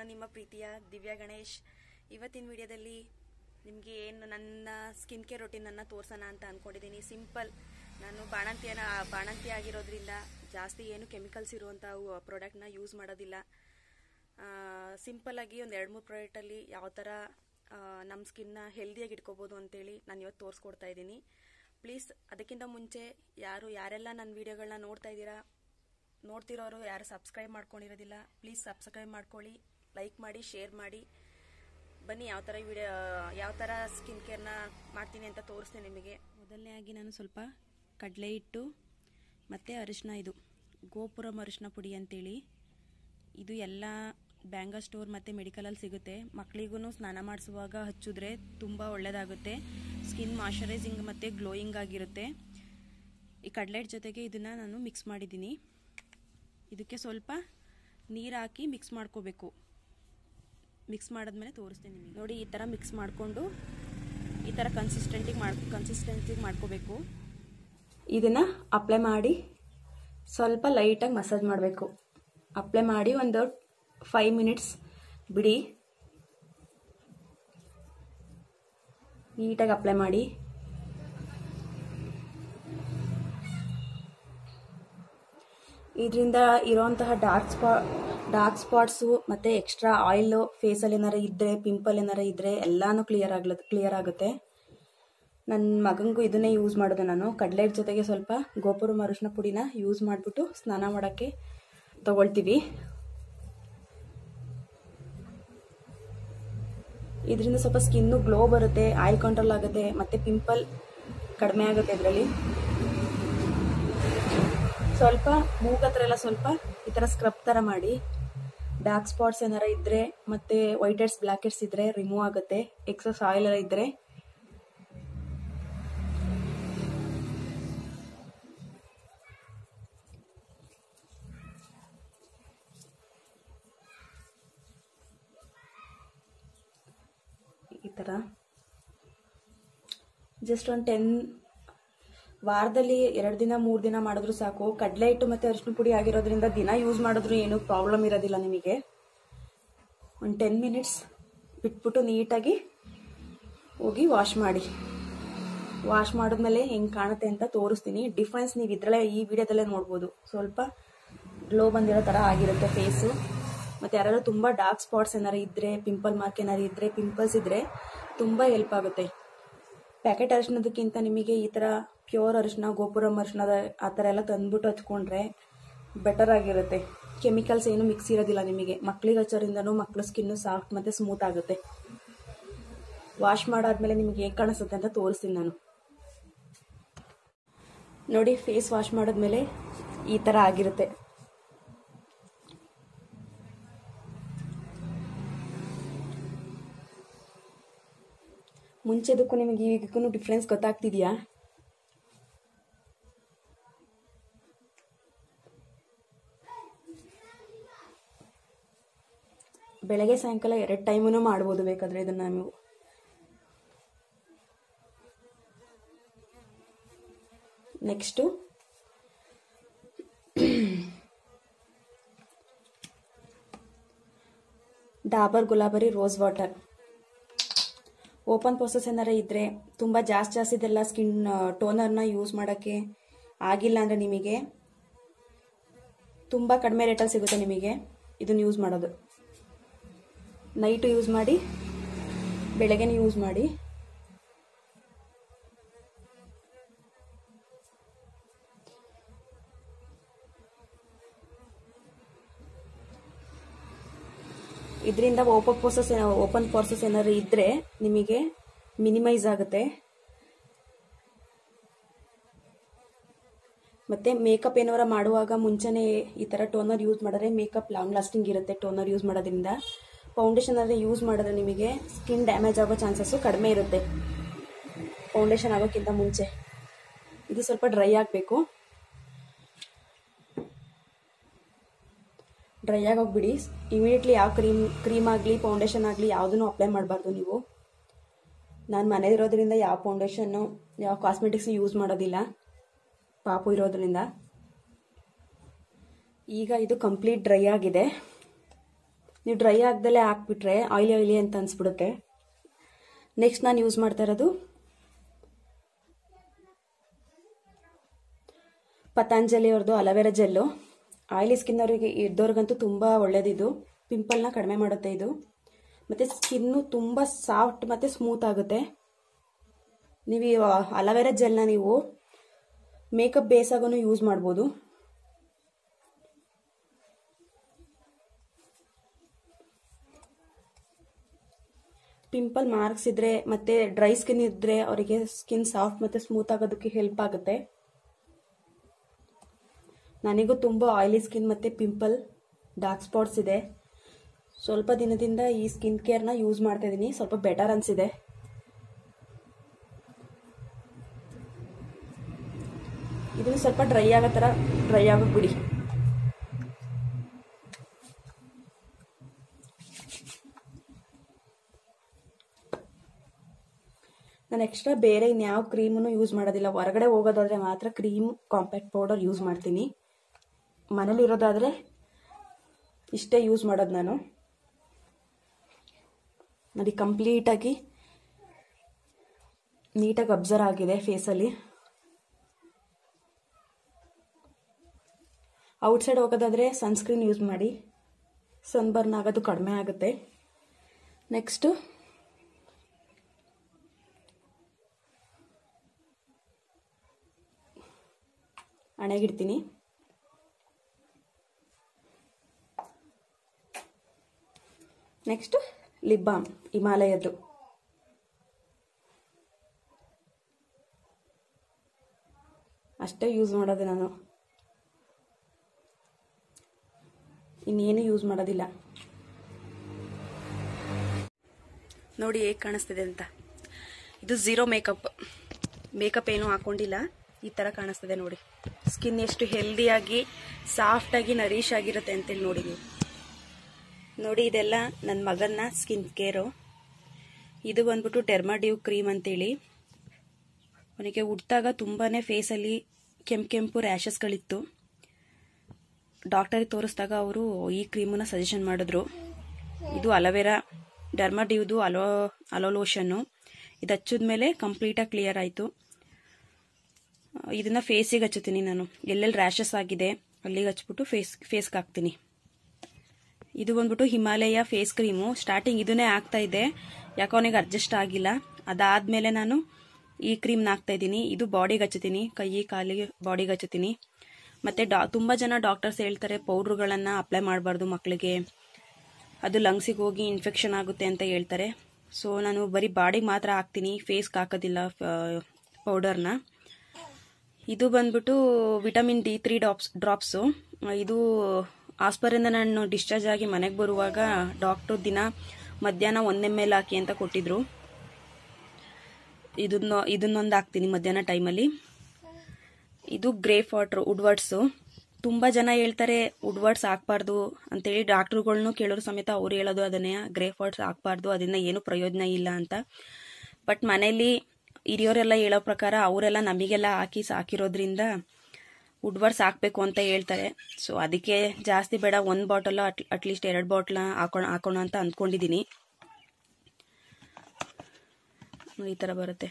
ನಿಮ್ಮ ಪ್ರೀತಿಯ ದಿವ್ಯಾ ಗಣೇಶ್ ಇವತ್ತಿನ ವಿಡಿಯೋದಲ್ಲಿ ನಿಮಗೆ ಏನು ನನ್ನ ಸ್ಕಿನ್ ಕೇರ್ ರೊಟೀನನ್ನು ತೋರ್ಸೋಣ ಅಂತ ಅಂದ್ಕೊಂಡಿದ್ದೀನಿ ಸಿಂಪಲ್ ನಾನು ಬಾಣಂತಿಯನ ಬಾಣಂತಿ ಆಗಿರೋದ್ರಿಂದ ಜಾಸ್ತಿ ಏನು ಕೆಮಿಕಲ್ಸ್ ಇರುವಂಥ ಪ್ರಾಡಕ್ಟ್ನ ಯೂಸ್ ಮಾಡೋದಿಲ್ಲ ಸಿಂಪಲ್ಲಾಗಿ ಒಂದು ಎರಡು ಮೂರು ಪ್ರಾಡಕ್ಟಲ್ಲಿ ಯಾವ ಥರ ನಮ್ಮ ಸ್ಕಿನ್ನ ಹೆಲ್ದಿಯಾಗಿ ಇಟ್ಕೋಬೋದು ಅಂತೇಳಿ ನಾನು ಇವತ್ತು ತೋರಿಸ್ಕೊಡ್ತಾ ಇದ್ದೀನಿ ಪ್ಲೀಸ್ ಅದಕ್ಕಿಂತ ಮುಂಚೆ ಯಾರು ಯಾರೆಲ್ಲ ನನ್ನ ವೀಡಿಯೋಗಳನ್ನ ನೋಡ್ತಾ ಇದ್ದೀರಾ ನೋಡ್ತಿರೋರು ಯಾರು ಸಬ್ಸ್ಕ್ರೈಬ್ ಮಾಡ್ಕೊಂಡಿರೋದಿಲ್ಲ ಪ್ಲೀಸ್ ಸಬ್ಸ್ಕ್ರೈಬ್ ಮಾಡ್ಕೊಳ್ಳಿ ಲೈಕ್ ಮಾಡಿ ಶೇರ್ ಮಾಡಿ ಬನ್ನಿ ಯಾವ ಥರ ವಿಡಿಯೋ ಯಾವ ಥರ ಸ್ಕಿನ್ ಕೇರ್ನ ಮಾಡ್ತೀನಿ ಅಂತ ತೋರಿಸ್ತೀನಿ ನಿಮಗೆ ಮೊದಲನೇ ಆಗಿ ನಾನು ಸ್ವಲ್ಪ ಕಡಲೆ ಹಿಟ್ಟು ಮತ್ತು ಅರಿಶಿನ ಇದು ಗೋಪುರಂ ಅರಿಶಿನ ಪುಡಿ ಅಂತೇಳಿ ಇದು ಎಲ್ಲ ಬ್ಯಾಂಗ ಸ್ಟೋರ್ ಮತ್ತು ಮೆಡಿಕಲಲ್ಲಿ ಸಿಗುತ್ತೆ ಮಕ್ಕಳಿಗೂ ಸ್ನಾನ ಮಾಡಿಸುವಾಗ ಹಚ್ಚಿದ್ರೆ ತುಂಬ ಒಳ್ಳೆಯದಾಗುತ್ತೆ ಸ್ಕಿನ್ ಮಾಯಶ್ಚರೈಸಿಂಗ್ ಮತ್ತು ಗ್ಲೋಯಿಂಗ್ ಆಗಿರುತ್ತೆ ಈ ಕಡಲೆ ಹಿಟ್ಟು ಜೊತೆಗೆ ಇದನ್ನು ನಾನು ಮಿಕ್ಸ್ ಮಾಡಿದ್ದೀನಿ ಇದಕ್ಕೆ ಸ್ವಲ್ಪ ನೀರು ಹಾಕಿ ಮಿಕ್ಸ್ ಮಾಡ್ಕೋಬೇಕು ಮಿಕ್ಸ್ ಮಾಡಿದ್ಮೇಲೆ ತೋರಿಸ್ತೀನಿ ನಿಮಗೆ ನೋಡಿ ಈ ಥರ ಮಿಕ್ಸ್ ಮಾಡಿಕೊಂಡು ಈ ಥರ ಕನ್ಸಿಸ್ಟೆಂಟಿಗೆ ಮಾಡಿ ಕನ್ಸಿಸ್ಟೆನ್ಸಿಗೆ ಮಾಡ್ಕೋಬೇಕು ಇದನ್ನು ಅಪ್ಲೈ ಮಾಡಿ ಸ್ವಲ್ಪ ಲೈಟಾಗಿ ಮಸಾಜ್ ಮಾಡಬೇಕು ಅಪ್ಲೈ ಮಾಡಿ ಒಂದು ಫೈವ್ ಮಿನಿಟ್ಸ್ ಬಿಡಿ ನೀಟಾಗಿ ಅಪ್ಲೈ ಮಾಡಿ ಇದರಿಂದ ಇರೋಂತಹ ಡಾರ್ಕ್ ಸ್ಪಾ ಡಾರ್ಕ್ ಸ್ಪಾಟ್ಸು ಮತ್ತು ಎಕ್ಸ್ಟ್ರಾ ಆಯಿಲ್ ಫೇಸಲ್ಲಿ ಏನಾರ ಇದ್ದರೆ ಪಿಂಪಲ್ ಏನಾರ ಇದ್ದರೆ ಎಲ್ಲಾನು ಕ್ಲಿಯರ್ ಆಗ್ಲ ಕ್ಲಿಯರ್ ಆಗುತ್ತೆ ನನ್ನ ಮಗನಿಗೂ ಇದನ್ನೇ ಯೂಸ್ ಮಾಡೋದು ನಾನು ಕಡಲೆ ಜೊತೆಗೆ ಸ್ವಲ್ಪ ಗೋಪುರ ಅರಿಶಿನ ಪುಡಿನ ಯೂಸ್ ಮಾಡಿಬಿಟ್ಟು ಸ್ನಾನ ಮಾಡೋಕ್ಕೆ ತಗೊಳ್ತೀವಿ ಇದರಿಂದ ಸ್ವಲ್ಪ ಸ್ಕಿನ್ನು ಗ್ಲೋ ಬರುತ್ತೆ ಆಯಿಲ್ ಕಂಟ್ರೋಲ್ ಆಗುತ್ತೆ ಮತ್ತು ಪಿಂಪಲ್ ಕಡಿಮೆ ಆಗುತ್ತೆ ಇದರಲ್ಲಿ ಸ್ವಲ್ಪ ಮೂಗತ್ರ ಎಲ್ಲ ಸ್ವಲ್ಪ ಈ ಥರ ಸ್ಕ್ರಬ್ ಥರ ಮಾಡಿ ಡಾರ್ಕ್ ಸ್ಪಾಟ್ಸ್ ಏನಾರ ಇದ್ದರೆ ಮತ್ತು ವೈಟ್ ಹೆಡ್ಸ್ ಬ್ಲ್ಯಾಕ್ ಹೆಡ್ಸ್ ಇದ್ದರೆ ರಿಮೂವ್ ಆಗುತ್ತೆ ಎಕ್ಸಸ್ ಆಯಿಲ್ ಎಲ್ಲ ಇದ್ದರೆ ಈ ಥರ ಜಸ್ಟ್ ಒಂದು ಟೆನ್ ವಾರದಲ್ಲಿ ಎರಡು ದಿನ ಮೂರು ದಿನ ಮಾಡಿದ್ರು ಸಾಕು ಕಡಲೆ ಹಿಟ್ಟು ಮತ್ತು ಅರಿಶಿನ ಪುಡಿ ಆಗಿರೋದ್ರಿಂದ ದಿನ ಯೂಸ್ ಮಾಡಿದ್ರು ಏನೂ ಪ್ರಾಬ್ಲಮ್ ಇರೋದಿಲ್ಲ ನಿಮಗೆ ಒಂದು ಟೆನ್ ಮಿನಿಟ್ಸ್ ಬಿಟ್ಬಿಟ್ಟು ನೀಟಾಗಿ ಹೋಗಿ ವಾಶ್ ಮಾಡಿ ವಾಶ್ ಮಾಡಿದ್ಮೇಲೆ ಹೆಂಗೆ ಕಾಣುತ್ತೆ ಅಂತ ತೋರಿಸ್ತೀನಿ ಡಿಫ್ರೆನ್ಸ್ ನೀವು ಇದ್ರಲ್ಲೇ ಈ ವಿಡಿಯೋದಲ್ಲೇ ನೋಡ್ಬೋದು ಸ್ವಲ್ಪ ಗ್ಲೋ ಬಂದಿರೋ ಥರ ಆಗಿರುತ್ತೆ ಫೇಸು ಮತ್ತು ಯಾರಾದ್ರೂ ತುಂಬ ಡಾರ್ಕ್ ಸ್ಪಾಟ್ಸ್ ಏನಾರು ಇದ್ದರೆ ಪಿಂಪಲ್ ಮಾರ್ಕ್ ಏನಾರು ಇದ್ದರೆ ಪಿಂಪಲ್ಸ್ ಇದ್ದರೆ ತುಂಬ ಹೆಲ್ಪ್ ಆಗುತ್ತೆ ಪ್ಯಾಕೆಟ್ ಅರಿಶಿನದಕ್ಕಿಂತ ನಿಮಗೆ ಈ ಥರ ಪ್ಯೂರ್ ಅರಿಶಿನ ಗೋಪುರಂ ಅರಿಶಿನದ ಆ ಥರ ಎಲ್ಲ ತಂದ್ಬಿಟ್ಟು ಹಚ್ಕೊಂಡ್ರೆ ಬೆಟರ್ ಆಗಿರುತ್ತೆ ಕೆಮಿಕಲ್ಸ್ ಏನು ಮಿಕ್ಸ್ ಇರೋದಿಲ್ಲ ನಿಮಗೆ ಮಕ್ಳಿಗೆ ಹಚ್ಚೋದ್ರಿಂದನೂ ಮಕ್ಳ ಸ್ಕಿನ್ನು ಸಾಫ್ಟ್ ಮತ್ತು ಸ್ಮೂತ್ ಆಗುತ್ತೆ ವಾಶ್ ಮಾಡಾದ್ಮೇಲೆ ನಿಮಗೆ ಹೇಗೆ ಕಾಣಿಸುತ್ತೆ ಅಂತ ತೋರಿಸ್ತೀನಿ ನಾನು ನೋಡಿ ಫೇಸ್ ವಾಶ್ ಮಾಡಿದ್ಮೇಲೆ ಈ ಥರ ಆಗಿರುತ್ತೆ ಮುಂಚೆದಕ್ಕೂ ನಿಮಗೆ ಈಗಕ್ಕೂ ಡಿಫ್ರೆನ್ಸ್ ಗೊತ್ತಾಗ್ತಿದೆಯಾ ಬೆಳಗ್ಗೆ ಸಾಯಂಕಾಲ ಎರಡು ಟೈಮೂ ಮಾಡ್ಬೋದು ಬೇಕಾದರೆ ಇದನ್ನು ನೀವು next Dabur Gulabari rose water open process ಏನಾರ ಇದ್ದರೆ ತುಂಬ ಜಾಸ್ತಿ ಜಾಸ್ತಿ ಇದೆಲ್ಲ ಸ್ಕಿನ್ ಟೋನರ್ನ ಯೂಸ್ ಮಾಡೋಕ್ಕೆ ಆಗಿಲ್ಲ ಅಂದರೆ ನಿಮಗೆ ತುಂಬ ಕಡಿಮೆ ರೇಟಲ್ಲಿ ಸಿಗುತ್ತೆ ನಿಮಗೆ ಇದನ್ನು ಯೂಸ್ ಮಾಡೋದು ನೈಟು ಯೂಸ್ ಮಾಡಿ ಬೆಳಗ್ಗೆನೇ ಯೂಸ್ ಮಾಡಿ ಇದರಿಂದ ಓಪನ್ ಪ್ರೋಸೆಸ್ ಓಪನ್ ಪ್ರೋಸೆಸ್ ಏನಾದ್ರು ಇದ್ದರೆ ನಿಮಗೆ ಮಿನಿಮೈಸ್ ಆಗುತ್ತೆ ಮತ್ತು ಮೇಕಪ್ ಏನಾರ ಮಾಡುವಾಗ ಮುಂಚೆನೇ ಈ ಥರ ಟೋನರ್ ಯೂಸ್ ಮಾಡಿದ್ರೆ ಮೇಕಪ್ ಲಾಂಗ್ ಲಾಸ್ಟಿಂಗ್ ಇರುತ್ತೆ ಟೋನರ್ ಯೂಸ್ ಮಾಡೋದ್ರಿಂದ ಫೌಂಡೇಶನ್ ಆದರೆ ಯೂಸ್ ಮಾಡಿದ್ರೆ ನಿಮಗೆ ಸ್ಕಿನ್ ಡ್ಯಾಮೇಜ್ ಆಗೋ ಚಾನ್ಸಸ್ಸು ಕಡಿಮೆ ಇರುತ್ತೆ ಫೌಂಡೇಶನ್ ಆಗೋಕ್ಕಿಂತ ಮುಂಚೆ ಇದು ಸ್ವಲ್ಪ ಡ್ರೈ ಆಗಬೇಕು ಡ್ರೈ ಆಗೋಗ್ಬಿಡಿ ಇಮಿಡಿಯೇಟ್ಲಿ ಯಾವ ಕ್ರೀಮ್ ಕ್ರೀಮ್ ಆಗಲಿ ಫೌಂಡೇಶನ್ ಆಗಲಿ ಯಾವುದನ್ನು ಅಪ್ಲೈ ಮಾಡಬಾರ್ದು ನೀವು ನಾನು ಮನೆಯಲ್ಲಿರೋದ್ರಿಂದ ಯಾವ ಫೌಂಡೇಶನ್ನು ಯಾವ ಕಾಸ್ಮೆಟಿಕ್ಸ್ ಯೂಸ್ ಮಾಡೋದಿಲ್ಲ ಪಾಪು ಇರೋದ್ರಿಂದ ಈಗ ಇದು ಕಂಪ್ಲೀಟ್ ಡ್ರೈ ಆಗಿದೆ ನೀವು ಡ್ರೈ ಆಗ್ದಲೇ ಹಾಕ್ಬಿಟ್ರೆ ಆಯಿಲಿ ಆಯಿಲಿ ಅಂತ ಅನ್ಸ್ಬಿಡುತ್ತೆ ನೆಕ್ಸ್ಟ್ ನಾನು ಯೂಸ್ ಮಾಡ್ತಾ ಇರೋದು ಪತಂಜಲಿ ಅವ್ರದ್ದು ಅಲೋವೆರಾ ಜೆಲ್ಲು ಆಯಿಲಿ ಸ್ಕಿನ್ ಅವರಿಗೆ ಇದ್ದವ್ರಿಗಂತೂ ತುಂಬ ಒಳ್ಳೇದಿದು ಪಿಂಪಲ್ನ ಕಡಿಮೆ ಮಾಡುತ್ತೆ ಇದು ಮತ್ತು ಸ್ಕಿನ್ನು ತುಂಬ ಸಾಫ್ಟ್ ಮತ್ತು ಸ್ಮೂತ್ ಆಗುತ್ತೆ ನೀವು ಈ ಅಲೋವೆರಾ ಜೆಲ್ನ ನೀವು ಮೇಕಪ್ ಬೇಸಾಗೂ ಯೂಸ್ ಮಾಡ್ಬೋದು ಪಿಂಪಲ್ ಮಾರ್ಕ್ಸ್ ಇದ್ರೆ ಮತ್ತೆ ಡ್ರೈ ಸ್ಕಿನ್ ಇದ್ರೆ ಅವರಿಗೆ ಸ್ಕಿನ್ ಸಾಫ್ಟ್ ಮತ್ತೆ ಸ್ಮೂತ್ ಆಗೋದಕ್ಕೆ ಹೆಲ್ಪ್ ಆಗುತ್ತೆ ನನಗೂ ತುಂಬ ಆಯಿಲಿ ಸ್ಕಿನ್ ಮತ್ತೆ ಪಿಂಪಲ್ ಡಾರ್ಕ್ ಸ್ಪಾಟ್ಸ್ ಇದೆ ಸ್ವಲ್ಪ ದಿನದಿಂದ ಈ ಸ್ಕಿನ್ ಕೇರ್ನ ಯೂಸ್ ಮಾಡ್ತಾ ಇದ್ದೀನಿ ಸ್ವಲ್ಪ ಬೆಟರ್ ಅನಿಸಿದೆ ಇದು ಸ್ವಲ್ಪ ಡ್ರೈ ಆಗೋ ಥರ ಡ್ರೈ ಆಗೋಕೆ ಬಿಡಿ ನಾನು ಎಕ್ಸ್ಟ್ರಾ ಬೇರೆ ಇನ್ಯಾವ ಕ್ರೀಮನ್ನು ಯೂಸ್ ಮಾಡೋದಿಲ್ಲ ಹೊರಗಡೆ ಹೋಗೋದಾದ್ರೆ ಮಾತ್ರ ಕ್ರೀಮ್ ಕಾಂಪ್ಯಾಕ್ಟ್ ಪೌಡರ್ ಯೂಸ್ ಮಾಡ್ತೀನಿ ಮನೇಲಿರೋದಾದರೆ ಇಷ್ಟೇ ಯೂಸ್ ಮಾಡೋದು ನಾನು ನೋಡಿ ಕಂಪ್ಲೀಟಾಗಿ ನೀಟಾಗಿ ಅಬ್ಸರ್ವ್ ಆಗಿದೆ ಫೇಸಲ್ಲಿ ಔಟ್ಸೈಡ್ ಹೋಗೋದಾದರೆ ಸನ್ಸ್ಕ್ರೀನ್ ಯೂಸ್ ಮಾಡಿ ಸನ್ಬರ್ನ್ ಆಗೋದು ಕಡಿಮೆ ಆಗುತ್ತೆ ನೆಕ್ಸ್ಟು ಹಣೆಗಿಡ್ತೀನಿ ನೆಕ್ಸ್ಟ್ ಲಿಪ್ ಬಾಮ್ ಹಿಮಾಲಯದ್ದು ಅಷ್ಟೇ ಯೂಸ್ ಮಾಡೋದು ನಾನು ಇನ್ನೇನು ಯೂಸ್ ಮಾಡೋದಿಲ್ಲ ನೋಡಿ ಹೇಗೆ ಕಾಣಿಸ್ತಿದೆ ಅಂತ ಇದು ಝೀರೋ ಮೇಕಪ್ ಮೇಕಪ್ ಏನೂ ಹಾಕೊಂಡಿಲ್ಲ ಈ ಥರ ಕಾಣಿಸ್ತಿದೆ ನೋಡಿ ಸ್ಕಿನ್ ಎಷ್ಟು ಹೆಲ್ದಿಯಾಗಿ ಸಾಫ್ಟಾಗಿ ನರೀಶ್ ಆಗಿರುತ್ತೆ ಅಂತೇಳಿ ನೋಡಿ ನೀವು ನೋಡಿ ಇದೆಲ್ಲ ನನ್ನ ಮಗನ ಸ್ಕಿನ್ ಕೇರು ಇದು ಬಂದ್ಬಿಟ್ಟು ಡೆರ್ಮಾಡ್ಯೂ ಕ್ರೀಮ್ ಅಂತೇಳಿ ಅವನಿಗೆ ಹುಟ್ಟಿದಾಗ ತುಂಬಾ ಫೇಸಲ್ಲಿ ಕೆಂಪು ಕೆಂಪು ರ್ಯಾಷಸ್ಗಳಿತ್ತು ಡಾಕ್ಟರಿಗೆ ತೋರಿಸಿದಾಗ ಅವರು ಈ ಕ್ರೀಮನ್ನ ಸಜೆಷನ್ ಮಾಡಿದ್ರು ಇದು ಅಲೋವೆರಾ ಡರ್ಮಾಡ್ಯೂದು ಅಲೋ ಅಲೋ ಲೋಷನ್ನು ಇದು ಹಚ್ಚಿದ ಮೇಲೆ ಕಂಪ್ಲೀಟಾಗಿ ಕ್ಲಿಯರ್ ಆಯಿತು ಇದನ್ನು ಫೇಸಿಗೆ ಹಚ್ಚುತ್ತೀನಿ ನಾನು ಎಲ್ಲೆಲ್ಲಿ ರ್ಯಾಷಸ್ ಆಗಿದೆ ಅಲ್ಲಿಗೆ ಹಚ್ಬಿಟ್ಟು ಫೇಸ್ ಫೇಸ್ಗೆ ಹಾಕ್ತೀನಿ ಇದು ಬಂದ್ಬಿಟ್ಟು ಹಿಮಾಲಯ ಫೇಸ್ ಕ್ರೀಮು ಸ್ಟಾರ್ಟಿಂಗ್ ಇದನ್ನೇ ಹಾಕ್ತಾ ಇದ್ದೆ ಯಾಕೋ ಅವನಿಗೆ ಅಡ್ಜಸ್ಟ್ ಆಗಿಲ್ಲ ಅದಾದಮೇಲೆ ನಾನು ಈ ಕ್ರೀಮ್ನ ಹಾಕ್ತಾ ಇದ್ದೀನಿ ಇದು ಬಾಡಿಗೆ ಹಚ್ಚುತ್ತೀನಿ ಕೈ ಕಾಲಿಗೆ ಬಾಡಿಗೆ ಹಚ್ಚುತ್ತೀನಿ ಮತ್ತು ಡಾ ತುಂಬ ಜನ ಡಾಕ್ಟರ್ಸ್ ಹೇಳ್ತಾರೆ ಪೌಡ್ರುಗಳನ್ನು ಅಪ್ಲೈ ಮಾಡಬಾರ್ದು ಮಕ್ಕಳಿಗೆ ಅದು ಲಂಗ್ಸಿಗೆ ಹೋಗಿ ಇನ್ಫೆಕ್ಷನ್ ಆಗುತ್ತೆ ಅಂತ ಹೇಳ್ತಾರೆ ಸೊ ನಾನು ಬರೀ ಬಾಡಿಗೆ ಮಾತ್ರ ಹಾಕ್ತೀನಿ ಫೇಸ್ಗೆ ಹಾಕೋದಿಲ್ಲ ಪೌಡರ್ನ ಇದು ಬಂದ್ಬಿಟ್ಟು vitamin D three drops drops ಇದು ಆಸ್ಪರಿಂದ ನಾನು ಡಿಸ್ಚಾರ್ಜ್ ಆಗಿ ಮನೆಗೆ ಬರುವಾಗ ಡಾಕ್ಟ್ರು ದಿನ ಮಧ್ಯಾಹ್ನ ಒಂದೇ ಮೇಲೆ ಹಾಕಿ ಅಂತ ಕೊಟ್ಟಿದ್ರು ಇದನ್ನ ಇದನ್ನೊಂದು ಹಾಕ್ತೀನಿ ಮಧ್ಯಾಹ್ನ ಟೈಮಲ್ಲಿ ಇದು ಗ್ರೇಪ್ ವಾಟ್ರು ಉಡ್ವರ್ಡ್ಸು ತುಂಬ ಜನ ಹೇಳ್ತಾರೆ ಉಡ್ವರ್ಡ್ಸ್ ಹಾಕ್ಬಾರ್ದು ಅಂತೇಳಿ ಡಾಕ್ಟ್ರುಗಳ್ನು ಕೇಳೋರು ಸಮೇತ ಅವ್ರು ಹೇಳೋದು ಅದನ್ನೇ ಗ್ರೇಪ್ ವಾಟ್ಸ್ ಹಾಕ್ಬಾರ್ದು ಅದರಿಂದ ಏನು ಪ್ರಯೋಜನ ಇಲ್ಲ ಅಂತ ಬಟ್ ಮನೇಲಿ ಹಿರಿಯೋರೆಲ್ಲ ಹೇಳೋ ಪ್ರಕಾರ ಅವರೆಲ್ಲ ನಮಗೆಲ್ಲ ಹಾಕಿ ಸಾಕಿರೋದ್ರಿಂದ ಉಡ್ವರ್ಡ್ಸ್ ಹಾಕಬೇಕು ಅಂತ ಹೇಳ್ತಾರೆ ಸೊ ಅದಕ್ಕೆ ಜಾಸ್ತಿ ಬೇಡ ಒಂದು ಬಾಟಲ್ ಅಟ್ ಅಟ್ಲೀಸ್ಟ್ ಎರಡು ಬಾಟ್ಲ ಹಾಕೋಣ ಹಾಕೋಣ ಅಂತ ಅಂದ್ಕೊಂಡಿದ್ದೀನಿ ಈ ಥರ ಬರುತ್ತೆ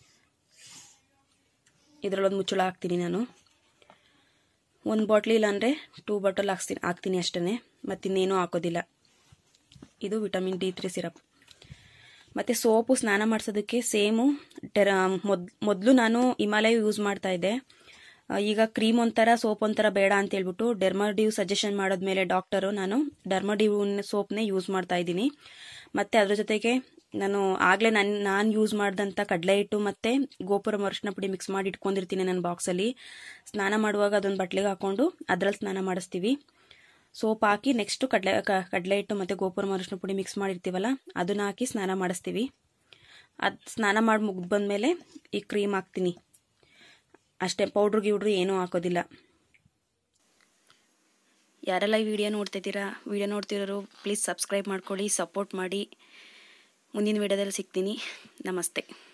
ಇದರಲ್ಲೊಂದು ಮುಚ್ಚಳ ಹಾಕ್ತೀನಿ ನಾನು ಒಂದು ಬಾಟ್ಲಿ ಇಲ್ಲಾಂದರೆ ಟೂ ಬಾಟಲ್ ಹಾಕ್ಸ್ತೀನಿ ಹಾಕ್ತೀನಿ ಅಷ್ಟೇ ಮತ್ತಿನ್ನೇನೂ ಹಾಕೋದಿಲ್ಲ ಇದು ವಿಟಮಿನ್ ಡಿ ತ್ರೀ ಸಿರಪ್ ಮತ್ತು ಸೋಪು ಸ್ನಾನ ಮಾಡಿಸೋದಕ್ಕೆ ಸೇಮು ಟೆರ ಮೊದ್ ಮೊದಲು ನಾನು ಹಿಮಾಲಯ ಯೂಸ್ ಮಾಡ್ತಾ ಇದ್ದೆ ಈಗ ಕ್ರೀಮ್ ಒಂಥರ ಸೋಪ್ ಒಂಥರ ಬೇಡ ಅಂತ ಹೇಳ್ಬಿಟ್ಟು ಡೆರ್ಮಡ್ಯೂ ಸಜೆಷನ್ ಮಾಡಿದ್ಮೇಲೆ ಡಾಕ್ಟರು ನಾನು ಡೆರ್ಮಡ್ಯೂ ಸೋಪ್ನೇ ಯೂಸ್ ಮಾಡ್ತಾ ಇದ್ದೀನಿ ಮತ್ತು ಅದ್ರ ಜೊತೆಗೆ ನಾನು ಆಗಲೇ ನನ್ನ ನಾನು ಯೂಸ್ ಮಾಡಿದಂಥ ಕಡಲೆ ಹಿಟ್ಟು ಮತ್ತು ಗೋಪುರ ಅರಿಶಿನ ಪುಡಿ ಮಿಕ್ಸ್ ಮಾಡಿ ಇಟ್ಕೊಂಡಿರ್ತೀನಿ ನನ್ನ ಬಾಕ್ಸಲ್ಲಿ ಸ್ನಾನ ಮಾಡುವಾಗ ಅದೊಂದು ಬಟ್ಲಿಗೆ ಹಾಕ್ಕೊಂಡು ಅದರಲ್ಲಿ ಸ್ನಾನ ಮಾಡಿಸ್ತೀವಿ ಸೋಪ್ ಹಾಕಿ ನೆಕ್ಸ್ಟು ಕಡಲೆ ಕಡಲೆ ಹಿಟ್ಟು ಮತ್ತು ಗೋಪುರ ಅರಿಶಿನ ಪುಡಿ ಮಿಕ್ಸ್ ಮಾಡಿರ್ತೀವಲ್ಲ ಅದನ್ನ ಹಾಕಿ ಸ್ನಾನ ಮಾಡಿಸ್ತೀವಿ ಅದು ಸ್ನಾನ ಮಾಡಿ ಮುಗ್ದು ಬಂದಮೇಲೆ ಈ ಕ್ರೀಮ್ ಹಾಕ್ತೀನಿ ಅಷ್ಟೇ ಪೌಡ್ರು ಗಿವ್ಡ್ರು ಏನೂ ಹಾಕೋದಿಲ್ಲ ಯಾರೆಲ್ಲ ಈ ವಿಡಿಯೋ ನೋಡ್ತಿದ್ದೀರಾ ವಿಡಿಯೋ ನೋಡ್ತಿರೋರು ಪ್ಲೀಸ್ ಸಬ್ಸ್ಕ್ರೈಬ್ ಮಾಡ್ಕೊಳ್ಳಿ ಸಪೋರ್ಟ್ ಮಾಡಿ ಮುಂದಿನ ವಿಡಿಯೋದಲ್ಲಿ ಸಿಗ್ತೀನಿ ನಮಸ್ತೆ